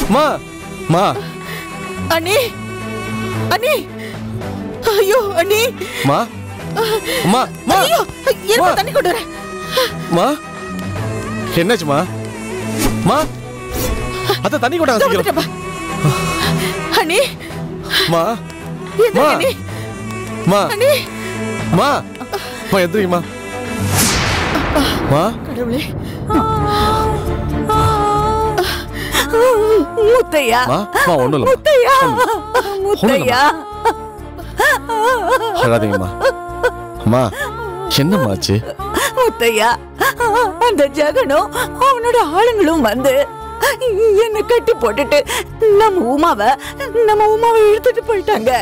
மா மா அண்ணி அண்ணி ஐயோ அண்ணி மா மா மா ஐயோ இருப்பா மா. தண்ணி கொண்டு வரேன் மா என்னாச்சுமா மா அத்தை தண்ணி கொண்டாங்க சீக்கிரம் வந்துட்டேப்பா. அண்ணி மா எந்திரிங்க மா. அண்ணி மா அண்ணி மா மா எந்திரிங்கம்மா மா கடவுளே முத்தையா மா மா ஒண்ணும் இல்ல முத்தையா முத்தையா அழாதீங்கம்மா அம்மா என்னம்மாச்சு முத்தையா அந்த ஜெகனும் அவனோட ஆளுங்களும் வந்து என்ன கட்டி போட்டுட்டு நம்ம உமாவ நம்ம உமாவை இழுத்துட்டு போயிட்டாங்க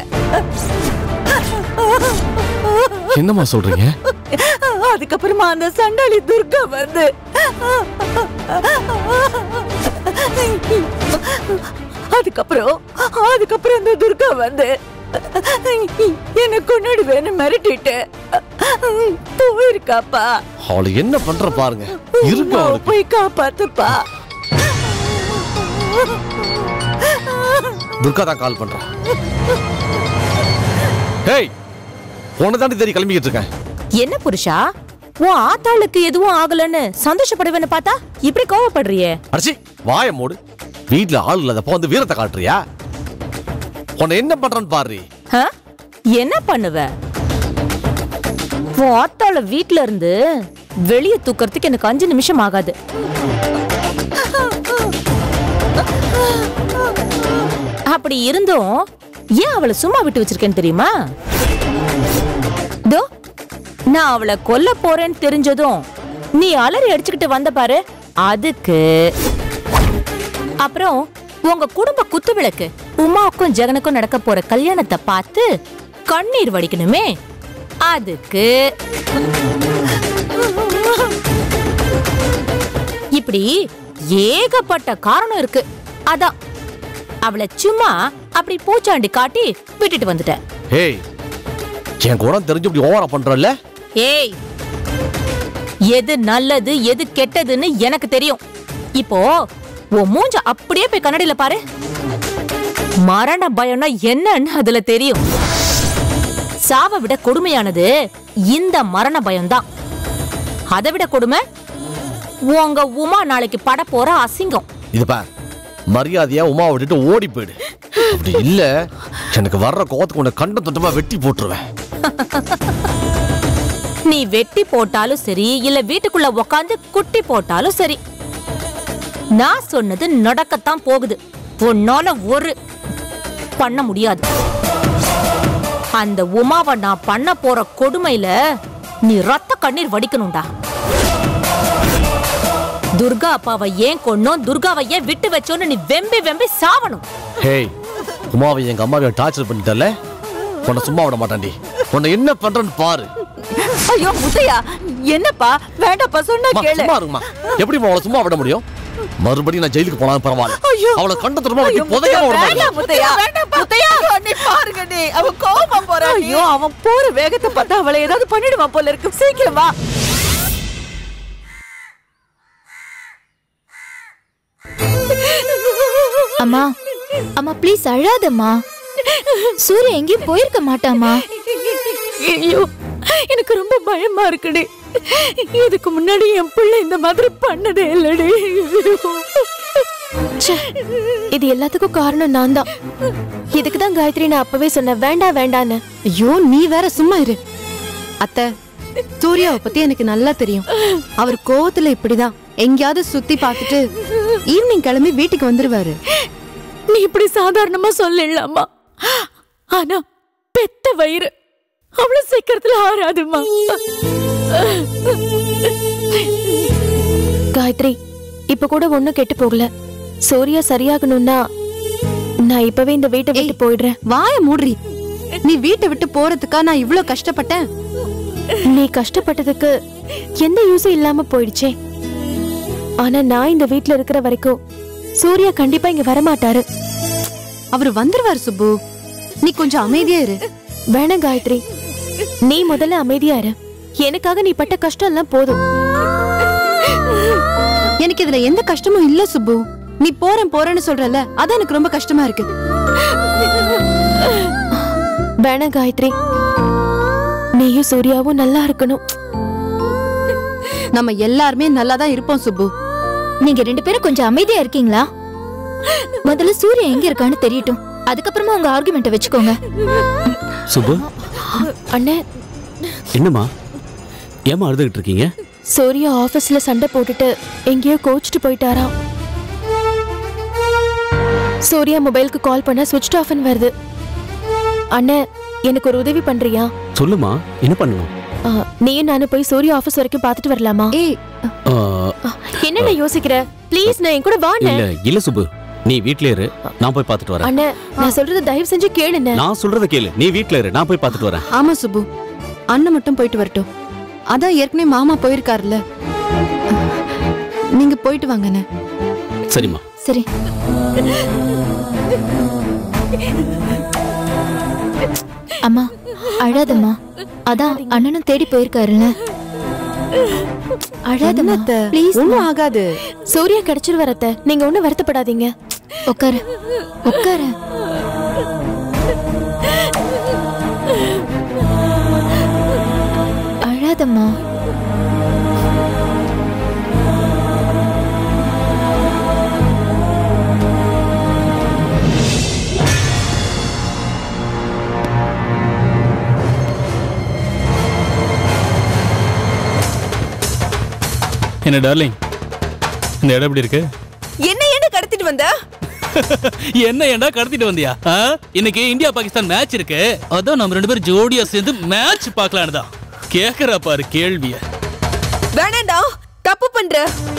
என்னம்மா சொல்றீங்க அதுக்கப்புறமா அந்த சண்டாளி துர்கா வந்து அதுக்கப்புறம் அதுக்கப்புறம் அந்த துர்கா வந்து என்ன கொண்டாடுவேன்னு மிரட்டிட்டு போயிருக்காப்பா அவளை என்ன பண்ற பாருங்க இருக்கு உமாவை அவளுக்கு போய் காப்பாத்துப்பா துர்கா தான் கால் பண்றா ஹேய் உன்னை தாண்டி தேடி கிளம்பிக்கிட்டு இருக்கேன் என்ன புருஷா உன் ஆத்தாளுக்கு எதுவும் ஆகலன்னு சந்தோஷப்படுவேன்னு பார்த்தா இப்படி கோவப்படுறியே அரிசி வாய மூடு வீட்ல ஆள் இல்லாதப்போ வந்து வீரத்தை காட்டுறியா உன்னை என்ன பண்றேன்னு பாரு ஆ? என்ன பண்ணுவ உன் ஆத்தாள வீட்ல இருந்து வெளிய தூக்கறதுக்கு எனக்கு அஞ்சு நிமிஷம் ஆகாது அப்படி இருந்தும் ஏன் அவளை சும்மா விட்டு வச்சிருக்கேன்னு தெரியுமா தோ நான் அவளை கொல்ல போறேன்னு தெரிஞ்சதும் நீ அலறி அடிச்சுக்கிட்டு வந்த பாரு அதுக்கு அப்புறம் உங்க குடும்ப குத்து விளக்கு உமாவுக்கும் ஜெகனுக்கும் நடக்க போற கல்யாணத்தை பார்த்து கண்ணீர் வடிக்கணுமே அதுக்கு இப்படி ஏகப்பட்ட காரணம் இருக்கு அதான் அவளை சும்மா அப்படி பூச்சாண்டி காட்டி விட்டுட்டு வந்துட்டேன் ஹேய் என் குணம் தெரிஞ்சு இப்படி ஓவரா பண்றல்ல ஏய் எது நல்லது எது கெட்டதுன்னு எனக்கு தெரியும் இப்போ உன் மூஞ்ச அப்படியே போய் கண்ணாடியில பாரு மரண பயம்னா என்னன்னு அதுல தெரியும் சாவை விட கொடுமையானது இந்த மரண பயம்தான் அதை விட கொடுமை உங்க உமா நாளைக்கு பட போற அசிங்கம் இது பார் மரியாதையா உமாவை விட்டுட்டு ஓடி போயிடு அப்படி இல்ல எனக்கு வர்ற கோவத்துக்கு உன்னை கண்ட தொட்டமா வெட்டி போட்டுருவேன் நீ வெட்டி போட்டாலும் சரி இல்ல வீட்டுக்குள்ள உக்காந்து குட்டி போட்டாலும் சரி நான் சொன்னது நடக்கத்தான் போகுது உன்னால ஒரு பண்ண முடியாது அந்த உமாவை நான் பண்ண போற கொடுமையில நீ ரத்த கண்ணீர் வடிக்கணும்டா துர்கா அப்பாவை ஏன் கொன்னோம் துர்காவை ஏன் விட்டு வச்சோன்னு நீ வெம்பி வெம்பி சாவணும் ஹேய் உமாவை எங்க அம்மாவை டார்ச்சர் பண்ணிட்டல உன்னை சும்மா விட மாட்டான்டி உன்னை என்ன பண்றேன்னு பாரு ஐயோ முத்தையா என்னப்பா வேண்டாப்பா சொன்னா அம்மா, கேளு சும்மா இருக்குமா எப்படி அவளை சும்மா விட முடியும் மறுபடியும் நான் ஜெயிலுக்கு போனாலும் பரவாயில்ல ஐயோ. அவளை கண்ட தொட்டமா வெட்டி புதையாம விட மாட்டேன் வேண்டாம் முத்தையா முத்தையா நீ பாருங்க நீ அவ கோவமா போறா ஐயோ அவன் போற வேகத்தை பார்த்தா அவளை ஏதாவது பண்ணிடுவான் போல இருக்கு சீக்கிரம் வா அம்மா அம்மா ப்ளீஸ் அழாதம்மா சூர்யா எங்கேயும் போயிருக்க மாட்டாமா ஐயோ எனக்கு ரொம்ப பயமா இருக்குடி இதுக்கு முன்னாடி என் பிள்ளை இந்த மாதிரி பண்ணதே இல்லடி ச்சே, இது எல்லாத்துக்கும் காரணம் நான் தான் இதுக்கு தான் காயத்ரி நான் அப்பவே சொன்னேன் வேண்டாம் வேண்டான்னு ஐயோ நீ வேற சும்மா இரு அத்தை சூர்யாவை பத்தி எனக்கு நல்லா தெரியும் அவர் கோவத்துல இப்படிதான் எங்கேயாவது சுத்தி பார்த்துட்டு ஈவினிங் கிளம்பி வீட்டுக்கு வந்துருவாரு நீ இப்படி சாதாரணமா சொல்லலாமா ஆனா பெத்த வயிறு அவ்வளவு சீக்கிரத்துல ஆறாதுமா காயத்ரி இப்ப கூட ஒண்ணும் கெட்டு போகல சூர்யா சரியாகணும்னா நான் இப்பவே இந்த வீட்டை விட்டு போயிடுறேன் வாய மூடுறி நீ வீட்டை விட்டு போறதுக்கா நான் இவ்ளோ கஷ்டப்பட்டேன் நீ கஷ்டப்பட்டதுக்கு எந்த யூஸும் இல்லாம போயிடுச்சே ஆனா நான் இந்த வீட்ல இருக்கிற வரைக்கும் சூர்யா கண்டிப்பா இங்க வரமாட்டாரு அவர் வந்துருவாரு சுப்பு நீ கொஞ்சம் அமைதியா இரு வேணாம் காயத்ரி நீ முதல்ல அமைதியா இரு எனக்காக நீ பட்ட கஷ்டம் எல்லாம் போதும் எனக்கு இதுல எந்த கஷ்டமும் இல்ல சுப்பு நீ போறேன் போறேன்னு சொல்றல அதான் எனக்கு ரொம்ப கஷ்டமா இருக்கு வேணாம் காயத்ரி நீயும் சூர்யாவும் நல்லா இருக்கணும் நம்ம எல்லாருமே நல்லா தான் இருப்போம் சுப்பு நீங்க ரெண்டு பேரும் கொஞ்சம் அமைதியா இருக்கீங்களா முதல்ல சூர்யா எங்க இருக்கான்னு தெரியட்டும் அதுக்கப்புறமா உங்க ஆர்குமெண்ட்டை வச்சுக்கோங்க சுப்பு அண்ணே என்னம்மா ஏமா அழுதுகிட்டு இருக்கீங்க சூர்யா ஆபீஸ்ல சண்டை போட்டுட்டு எங்கேயோ கோச்சிட்டு போயிட்டாராம் சூர்யா மொபைலுக்கு கால் பண்ண சுவிட்ச் ஆஃப்னு வருது அண்ணே எனக்கு ஒரு உதவி பண்றியா சொல்லுமா என்ன பண்ணணும் ஆ, நீயும் நானும் போய் சூர்யா ஆபீஸ் வரைக்கும் பார்த்துட்டு வரலாமா ஏய் ஆ, என்னென்ன யோசிக்கிற ப்ளீஸ் நான் என் கூட வாண்ணே இல்ல இல்ல சுப்பு நீ வீட்ல இரு நான் போய் பார்த்துட்டு வரேன் அண்ணே நான் சொல்றத தயவு செஞ்சு கேளுண்ணே நான் சொல்றத கேளு நீ வீட்ல இரு நான் போய் பார்த்துட்டு வரேன் ஆமா சுப்பு அண்ணன் மட்டும் போயிட்டு வரட்டும் அதான் ஏற்கனவே மாமா போயிருக்காருல்ல நீங்க போயிட்டு வாங்கண்ணே சரிம்மா சரி அம்மா அழாதம்மா அதான் அண்ணனும் தேடி போயிருக்காருல்ல அழாதம்மா ப்ளீஸ் ஒண்ணும் ஆகாது சூர்யா கிடைச்சிட்டு வரத்த நீங்க ஒண்ணும் வருத்தப்படாதீங்க உட்காரு உட்காரு அழாதம்மா என்ன டார்லிங் இந்த இடம் எப்படி இருக்கு என்ன ஏன்னு கடத்திட்டு வந்த என்ன ஏன்டா கடத்திட்டு வந்தியா ஆ? இன்னைக்கு இந்தியா பாகிஸ்தான் மேட்ச் இருக்கு அதான் நம்ம ரெண்டு பேரும் ஜோடியா சேர்ந்து மேட்ச் பார்க்கலான்னு தான் கேக்குறா பாரு கேள்விய வேணாண்டா தப்பு பண்ற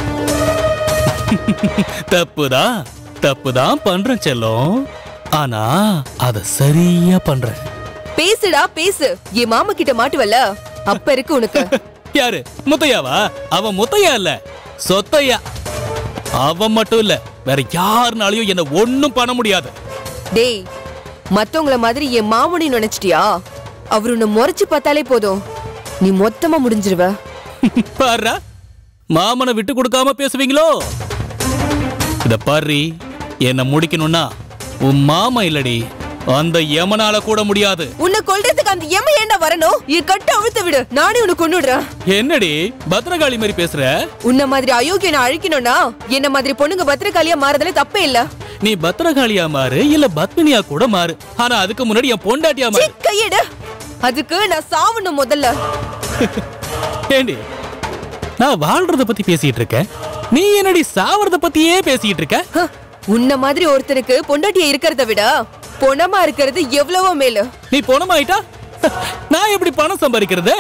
தப்புதான் தப்புதான் பண்றேன் செல்லம் ஆனா அத சரியா பண்றேன் பேசுடா பேசு என் மாமா கிட்ட மாட்டுவல்ல அப்ப இருக்கு உனக்கு யாரு முத்தையாவா அவன் முத்தையா இல்ல சொத்தையா அவன் மட்டும் இல்ல வேற யாருனாலையும் என்ன ஒண்ணும் பண்ண முடியாது டேய் மத்தவங்கள மாதிரி என் மாமனி நினைச்சிட்டியா அவர் உன்னை முறைச்சு பார்த்தாலே போதும் நீ மொத்தமா முடிஞ்சிருவ பாருடா மாமனை விட்டு கொடுக்காம பேசுவீங்களோ இத பாரு என்ன முடிக்கணும்னா உன் மாமா இல்லடி அந்த யமனால கூட முடியாது உன்னை கொல்றதுக்கு அந்த எம ஏண்டா வரணும் என் கட்ட அழுத்த விடு நானே உன்னை கொன்னுடுறேன் என்னடி பத்ரகாளி மாதிரி பேசுற உன்ன மாதிரி அயோக்கியனை அழிக்கணும்னா என்ன மாதிரி பொண்ணுங்க பத்திரகாளியா மாறதுல தப்பே இல்ல நீ பத்ரகாளியா மாறு இல்ல பத்மினியா கூட மாறு ஆனா அதுக்கு முன்னாடி என் பொண்டாட்டியா சீ, மாறு கையெடு அதுக்கு நான் சாவணும் முதல்ல ஏண்டி நான் வாழ்றத பத்தி பேசிட்டு இருக்கேன் நீ என்னடி சாவறத பத்தியே பேசிட்டு இருக்க ஹ, உன்ன மாதிரி ஒருத்தனுக்கு பொண்டாட்டியா இருக்கிறத விட பொணமா இருக்கிறது எவ்வளவோ மேலு நீ பணமாயிட்டா நான் எப்படி பணம் சம்பாதிக்கிறது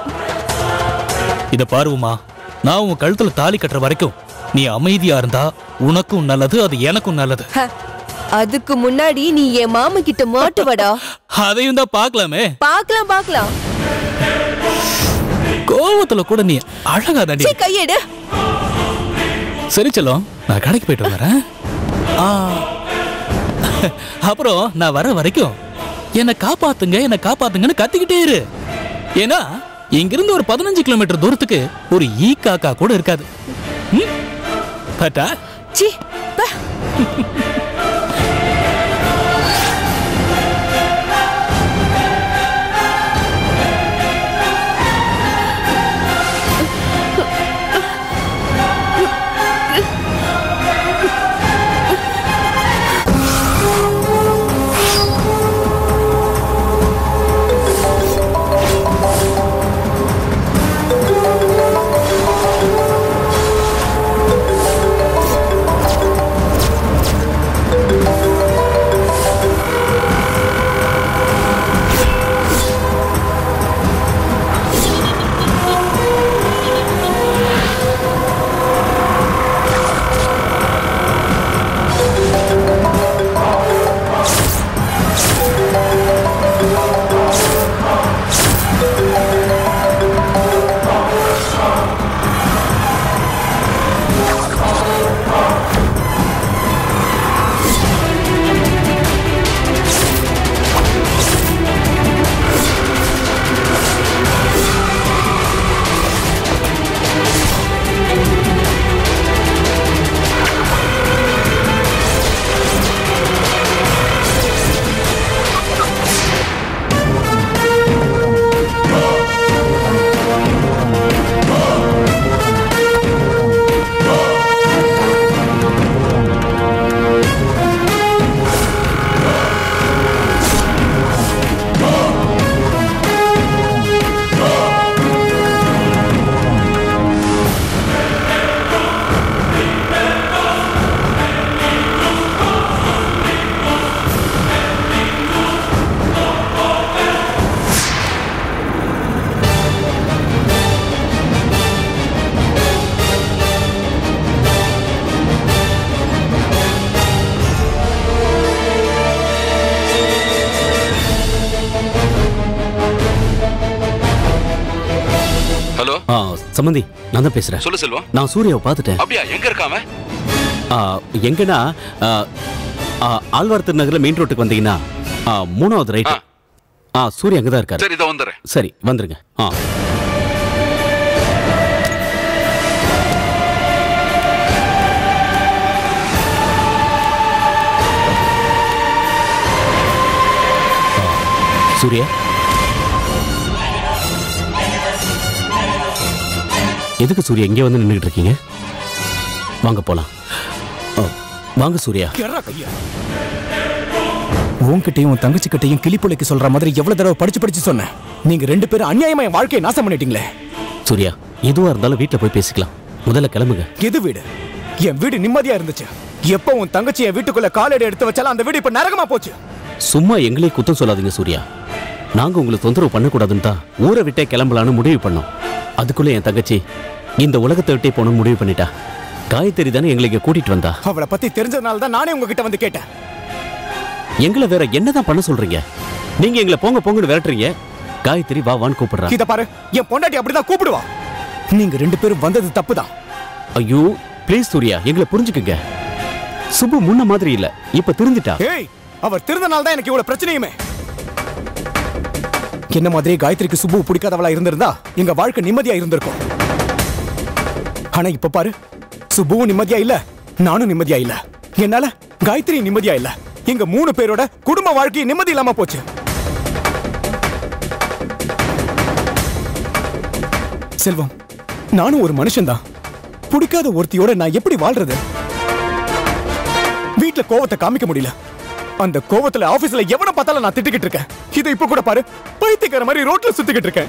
இத பாருமா நான் உன் கழுத்துல தாலி கட்டுற வரைக்கும் நீ அமைதியா இருந்தா உனக்கும் நல்லது அது எனக்கும் நல்லது ஹ, அதுக்கு முன்னாடி நீ என் மாமா கிட்ட மாட்டுவடா அதையும் தான் பார்க்கலாமே பார்க்கலாம் பார்க்கலாம் கோவத்துல கூட நீ அழகா தாண்டி சீ, கையெடு சரி செல்லம் நான் கடைக்கு போயிட்டு வரேன் ஆ. அப்புறம் நான் வர வரைக்கும் என்னை காப்பாத்துங்க என்னை காப்பாத்துங்கன்னு கத்திக்கிட்டே இரு ஏன்னா இங்கிருந்து ஒரு பதினஞ்சு கிலோமீட்டர் தூரத்துக்கு ஒரு ஈ காக்கா கூட இருக்காது ம்? பட்டா சீ ப. ஆ சம்மந்தி நான் தான் பேசுறேன் சொல்லு செல்வம் நான் சூர்யாவை பார்த்துட்டேன் அப்படியா எங்க இருக்காம ஆ, எங்கன்னா ஆ, ஆ, ஆழ்வார் நகர்ல மெயின் ரோட்டுக்கு வந்தீங்கன்னா ஆ, மூணாவது ரைட் ஆ சூர்யா அங்கே தான் இருக்காரு சரி இதோ வந்துடுறேன் சரி வந்துருங்க ஆ ஆ, சூர்யா எதுக்கு சூர்யா இங்கே வந்து நின்றுட்டு இருக்கீங்க வாங்க போலாம் ஆ, வாங்க சூர்யா உன்கிட்டயும் உன் தங்கச்சி கிட்டையும் கிளிப்புலைக்கு சொல்ற மாதிரி எவ்வளவு தடவை படிச்சு படிச்சு சொன்னேன் நீங்க ரெண்டு பேரும் அநியாயமா என் வாழ்க்கையை நாசம் பண்ணிட்டீங்களே சூர்யா எதுவா இருந்தாலும் வீட்டில் போய் பேசிக்கலாம் முதல்ல கிளம்புங்க எது வீடு என் வீடு நிம்மதியா இருந்துச்சு எப்போ உன் தங்கச்சி என் வீட்டுக்குள்ள காலடி எடுத்து வச்சாலும் அந்த வீடு இப்ப நரகமா போச்சு சும்மா எங்களே குத்தம் சொல்லாதீங்க சூர்யா நாங்க உங்களுக்கு தொந்தரவு பண்ணக்கூடாதுன்னு தான் ஊரை விட்டே கிளம்பலான்னு முடிவு பண்ணோம் அதுக்குள்ள என் தங்கச்சி இந்த உலகத்தை விட்டே போகணும்னு முடிவு பண்ணிட்டா காயத்ரி தானே எங்களை இங்க கூட்டிட்டு வந்தா அவளை பத்தி தெரிஞ்சதுனால தான் நானே உங்ககிட்ட வந்து கேட்டேன் எங்களை வேற என்னதான் பண்ண சொல்றீங்க நீங்க எங்களை போங்க போங்கன்னு விரட்டுறீங்க காயத்ரி வா வான்னு கூப்பிடுறா இத பாரு என் பொண்டாட்டி அப்படிதான் கூப்பிடுவா நீங்க ரெண்டு பேரும் வந்தது தப்புதான் ஐயோ ப்ளீஸ் சூர்யா எங்களை புரிஞ்சுக்குங்க சுப்பு முன்ன மாதிரி இல்ல இப்ப திருந்திட்டா ஏய் அவர் திருந்தனால தான் எனக்கு இவ்வளவு பிரச்சனையுமே என்ன மாதிரி காயத்ரிக்கு சுப்பு பிடிக்காதவளா இருந்திருந்தா எங்க வாழ்க்கை நிம்மதியா இருந்திருக்கும் ஆனா இப்ப பாரு சுப்புவும் நிம்மதியா இல்ல நானும் நிம்மதியா இல்ல என்னால காயத்ரி நிம்மதியா இல்ல எங்க மூணு பேரோட குடும்ப வாழ்க்கை நிம்மதி இல்லாம போச்சு செல்வம் நானும் ஒரு மனுஷன்தான் பிடிக்காத ஒருத்தியோட நான் எப்படி வாழ்றது வீட்ல கோவத்தை காமிக்க முடியல அந்த கோவத்துல ஆபீஸ்ல எவன பார்த்தாலும் நான் திட்டிக்கிட்டு இருக்கேன் இதை இப்ப கூட பாரு பைத்தியக்கார மாதிரி ரோட்ல சுத்திக்கிட்டு இருக்கேன்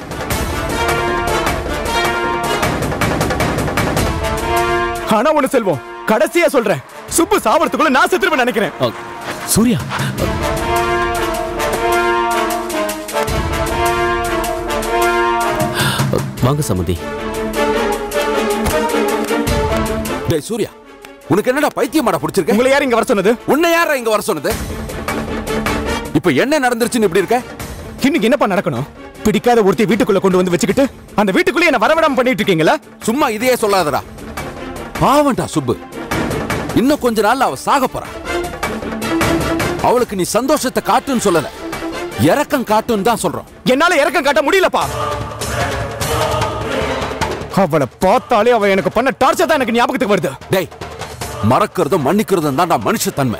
ஆனா ஒண்ணு செல்வம் கடைசியா சொல்றேன் சுப்பு சாவறதுக்குள்ள நான் செத்துருவேன் நினைக்கிறேன் அ, சூர்யா அ, வாங்க சம்மந்தி டேய் சூர்யா உனக்கு என்னடா பைத்தியமாடா பிடிச்சிருக்க உங்களை யார் இங்க வர சொன்னது உன்னை யாரா இங்க வர சொன்னது இப்ப என்ன நடந்துருச்சுன்னு இப்படி இருக்க இன்னைக்கு என்னப்பா நடக்கணும் பிடிக்காத ஒருத்தி வீட்டுக்குள்ள கொண்டு வந்து வச்சுக்கிட்டு அந்த வீட்டுக்குள்ளே என்ன வரவிடாம பண்ணிட்டு இருக்கீங்களா சும்மா இதையே சொல்லாதடா பாவம்டா சுப்பு இன்னும் கொஞ்ச நாள்ல அவ சாக போறா அவளுக்கு நீ சந்தோஷத்தை காட்டுன்னு சொல்லல இறக்கம் காட்டுன்னு தான் சொல்றோம் என்னால இறக்கம் காட்ட முடியலப்பா அவளை பார்த்தாலே அவ எனக்கு பண்ண டார்ச்சர் தான் எனக்கு ஞாபகத்துக்கு வருது டேய் மறக்கிறதும் மன்னிக்கிறதும் தான்டா மனுஷத்தன்மை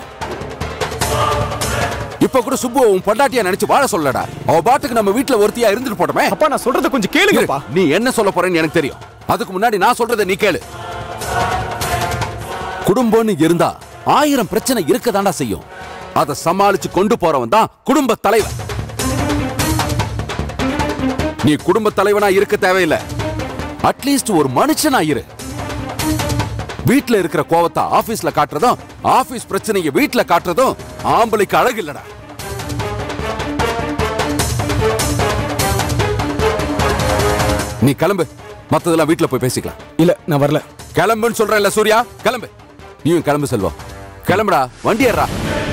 இப்ப கூட சுப்பு உன் பொண்டாட்டியா நினைச்சு வாழ சொல்லடா அவ பாட்டுக்கு நம்ம வீட்டுல ஒருத்தியா இருந்துட்டு போட்டோமே அப்பா நான் சொல்றத கொஞ்சம் கேளுங்கப்பா நீ என்ன சொல்ல போறேன்னு எனக்கு தெரியும் அதுக்கு முன்னாடி நான் சொல்றதை நீ கேளு குடும்பம்னு இருந்தா ஆயிரம் பிரச்சனை இருக்கதாண்டா செய்யும் அதை சமாளிச்சு கொண்டு போறவன் தான் குடும்ப தலைவன் நீ குடும்ப தலைவனா இருக்க தேவையில்லை அட்லீஸ்ட் ஒரு மனுஷனா இரு வீட்ல இருக்கிற கோவத்தை ஆபீஸ்ல காட்டுறதும் ஆபீஸ் பிரச்சனையை வீட்ல காட்டுறதும் ஆம்பளைக்கு அழகு இல்லடா நீ கிளம்பு மத்ததெல்லாம் வீட்ல போய் பேசிக்கலாம் இல்ல நான் வரல கிளம்புன்னு சொல்றேன்ல சூர்யா கிளம்பு நீயும் கிளம்பு செல்வம் கிளம்புடா வண்டி ஏறா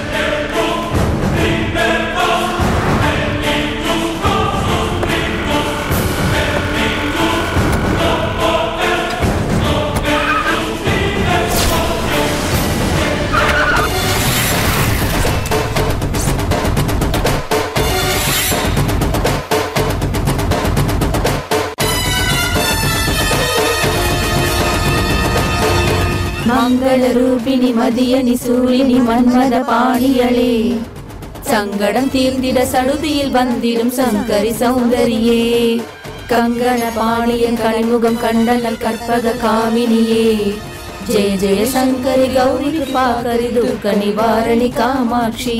மங்களரூபிணி மதியனி சூழினி மன்மத பாணியளே சங்கடம் தீர்ந்திட சடுதியில் வந்திடும் சங்கரி சௌந்தரியே கங்கண பாணியன் கனிமுகம் கண்டனல் கற்பக காமினியே ஜெய ஜெய சங்கரி கௌரி கிருபாகரி துர்க்க நிவாரணி காமாட்சி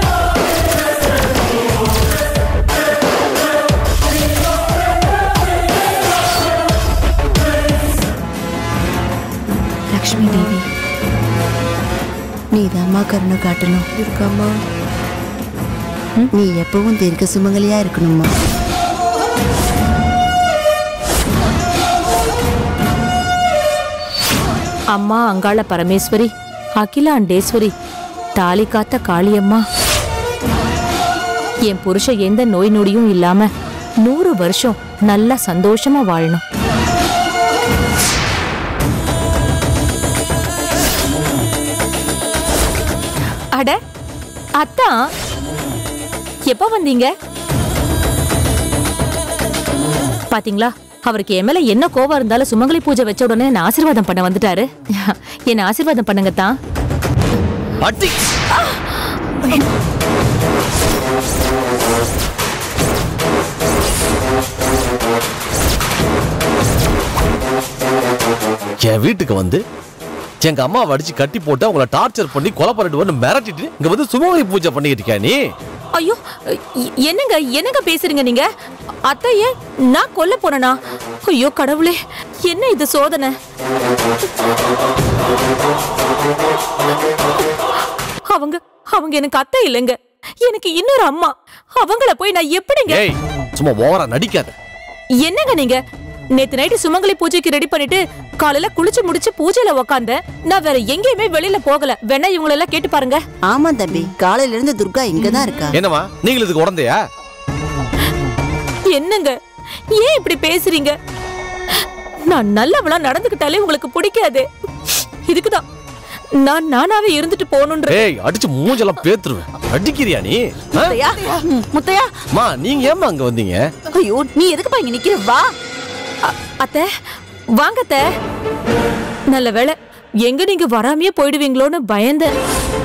Thank நீ தாம்மா கருணை காட்டணும் இருக்காம்மா நீ எப்பவும் தீர்க்க சுமங்கலியா இருக்கணும்மா அம்மா அங்காள பரமேஸ்வரி அகிலாண்டேஸ்வரி தாலி காத்த காளியம்மா என் புருஷன் எந்த நோய் நொடியும் இல்லாம நூறு வருஷம் நல்லா சந்தோஷமா வாழணும் அட அத்தா எப்ப வந்தீங்க பாத்தீங்களா அவருக்கு என் மேல என்ன கோவம் இருந்தாலும் சுமங்கலி பூஜை வச்ச உடனே என்ன ஆசீர்வாதம் பண்ண வந்துட்டாரு என்ன ஆசீர்வாதம் பண்ணுங்க தான் அடி என் வீட்டுக்கு வந்து எங்க அம்மாவை அடிச்சு கட்டி போட்டு அவங்கள டார்ச்சர் பண்ணி கொலை பண்ணிட்டு வந்து மிரட்டிட்டு இங்க வந்து சுமங்கலி பூஜை பண்ணிக்கிட்டு இருக்கியா நீ ஐயோ எ- என்னங்க என்னங்க பேசுறீங்க நீங்க அத்தையே நான் கொல்ல போனனா ஐயோ கடவுளே என்ன இது சோதனை அவங்க அவங்க எனக்கு அத்தை இல்லைங்க எனக்கு இன்னொரு அம்மா அவங்கள போய் நான் எப்படிங்க ஏய் சும்மா ஓவரா நடிக்காத என்னங்க நீங்க நேத்து நைட்டு சுமங்கலி பூஜைக்கு ரெடி பண்ணிட்டு காலையில குளிச்சு முடிச்சு பூஜையில உக்காந்தேன் நான் வேற எங்கேயுமே வெளியில போகல வேணா இவங்கள எல்லாம் கேட்டு பாருங்க ஆமா தம்பி காலையில இருந்து துர்கா இங்கதான் இருக்கா என்னம்மா நீங்களும் இதுக்கு உடந்தையா என்னங்க ஏன் இப்படி பேசுறீங்க நான் நல்லவளா நடந்துக்கிட்டாலே உங்களுக்கு பிடிக்காது இதுக்குதான் நான் நானாவே இருந்துட்டு போகணுன்ற ஏய் அடிச்சு மூஞ்செல்லாம் பேத்துருவேன் அடிக்கிறியா நீ ஆ? முத்தையா ம், முத்தையா அம்மா நீங்க ஏம்மா அங்க வந்தீங்க ஐயோ நீ எதுக்குப்பா இங்க நிக்கிற வா அத்தை வாங்க அத்தை நல்ல வேளை எங்க நீங்க வராமையே போயிடுவீங்களோன்னு பயந்தேன்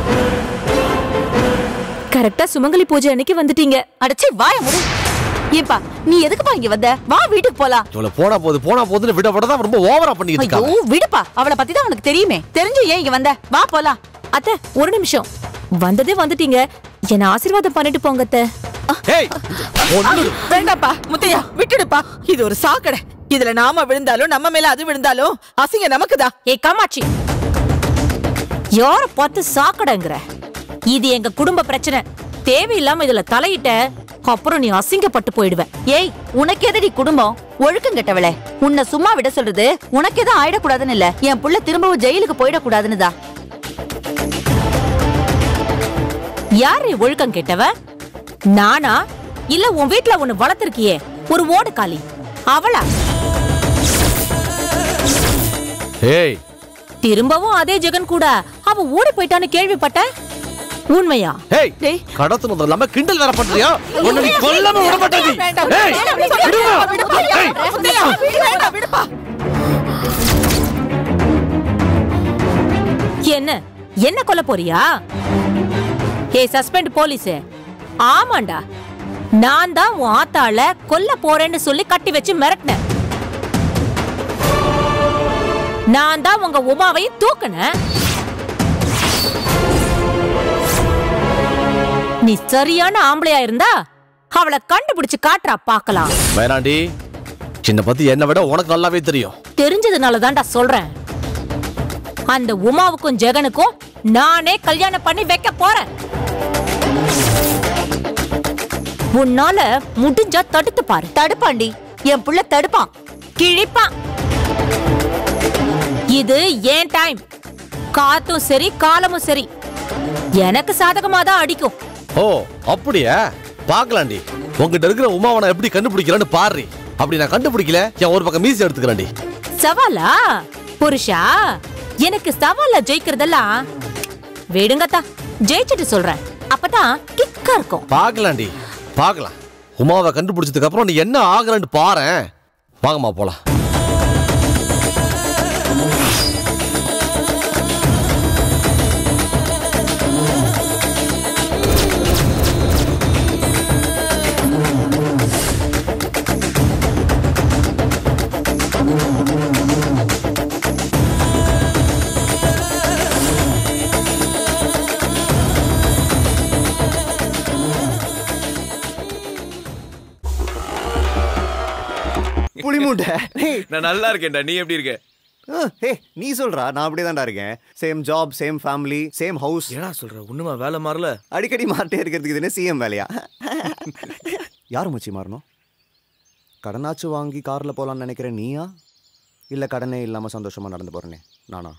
கரெக்டா சுமங்கலி பூஜை அன்னைக்கு வந்துட்டீங்க அடச்சி வாய முடி ஏப்பா நீ எதுக்குப்பா இங்க வந்த வா வீட்டுக்கு போலாம் இவ்வளவு போனா போது போனா போதுன்னு விட விட தான் ரொம்ப ஓவரா பண்ணிட்டு ஐயோ இருக்காங்க விடுப்பா அவளை பத்தி தான் உனக்கு தெரியுமே தெரிஞ்சு ஏன் இங்க வந்த வா போலாம் அத்தை ஒரு நிமிஷம் வந்ததே வந்துட்டீங்க என்ன ஆசீர்வாதம் பண்ணிட்டு போங்க அத்தை ஏய் ஒண்ணு வேண்டாப்பா முத்தையா விட்டுடுப்பா இது ஒரு சாக்கடை இதுல நாம விழுந்தாலும் நம்ம மேல அது விழுந்தாலும் அசிங்க நமக்குதான் ஏ காமாட்சி யார பார்த்து சாக்கடைங்கிற இது எங்க குடும்ப பிரச்சனை தேவையில்லாம இதுல தலையிட்ட அப்புறம் நீ அசிங்கப்பட்டு போயிடுவ ஏய் உனக்கு எதடி குடும்பம் ஒழுக்கம் கெட்டவளே உன்னை சும்மா விட சொல்றது உனக்கு எதுவும் ஆயிடக்கூடாதுன்னு இல்ல என் புள்ள திரும்பவும் ஜெயிலுக்கு போயிடக்கூடாதுன்னு தான் யாரு ஒழுக்கம் கேட்டவ நானா இல்ல உன் வீட்ல ஒண்ணு வளர்த்திருக்கியே ஒரு ஓடு காலி அவளா ஏய் திரும்பவும் அதே ஜெகன் கூட அவ ஓடி போயிட்டான்னு கேள்விப்பட்டேன் உண்மையா ஏய் கடத்துனது இல்லாம கிண்டல் வேற பண்றியா உன்னை நீ கொல்லாம விட மாட்டேன் நீ. ஏய் விடுமா ஏய் என்ன என்ன கொல்ல போறியா ஏய் சஸ்பெண்ட் போலீஸ் ஆமாண்டா நான் தான் உன் ஆத்தாள கொல்ல போறேன்னு சொல்லி கட்டி வச்சு மிரட்டினேன் நான் தான் உங்க உமாவையும் தூக்குனேன் நீ சரியான ஆம்பளையா இருந்தா அவளை கண்டுபிடிச்சு காட்டுறா பார்க்கலாம் வேணாண்டி சின்ன பத்தி என்னை விட உனக்கு நல்லாவே தெரியும் தெரிஞ்சதுனால தான்டா சொல்றேன் அந்த உமாவுக்கும் ஜெகனுக்கும் நானே கல்யாணம் பண்ணி வைக்க போறேன் உன்னால முடிஞ்சா தடுத்து பாரு தடுப்பாண்டி என் புள்ள தடுப்பான் கிழிப்பான் இது ஏன் டைம் காத்தும் சரி காலமும் சரி எனக்கு சாதகமா தான் அடிக்கும் ஓ அப்படியா பாக்கலாண்டி உங்ககிட்ட இருக்கிற உமாவை நான் எப்படி கண்டுபிடிக்கிறேன்னு பாரு அப்படி நான் கண்டுபிடிக்கல என் ஒரு பக்கம் மீசி எடுத்துக்கிறேன்டி சவாலா புருஷா எனக்கு சவால்ல ஜெயிக்கிறதெல்லாம் விடுங்கத்தா ஜெயிச்சிட்டு சொல்றேன் அப்பதான் கிக்கா இருக்கும் பார்க்கலாண்டி பார்க்கலாம் உமாவை கண்டுபிடிச்சதுக்கு அப்புறம் நீ என்ன ஆகுறன்னு பாரேன் வாங்கம்மா போலாம் புளிமூட்டை நான் நல்லா இருக்கேன்டா நீ எப்படி இருக்க ஹே நீ சொல்றா நான் அப்படியே தான்டா இருக்கேன் same job same family same house ஏடா சொல்ற ஒண்ணுமா வேலை மாறல அடிக்கடி மாறிட்டே இருக்கிறதுக்கு இதுன்னு சிஎம் வேலையா யார் மச்சி மாறணும் கடனாச்சும் வாங்கி காரில் போகலான்னு நினைக்கிறேன் நீயா இல்லை கடனே இல்லாமல் சந்தோஷமாக நடந்து போகிறேனே நானா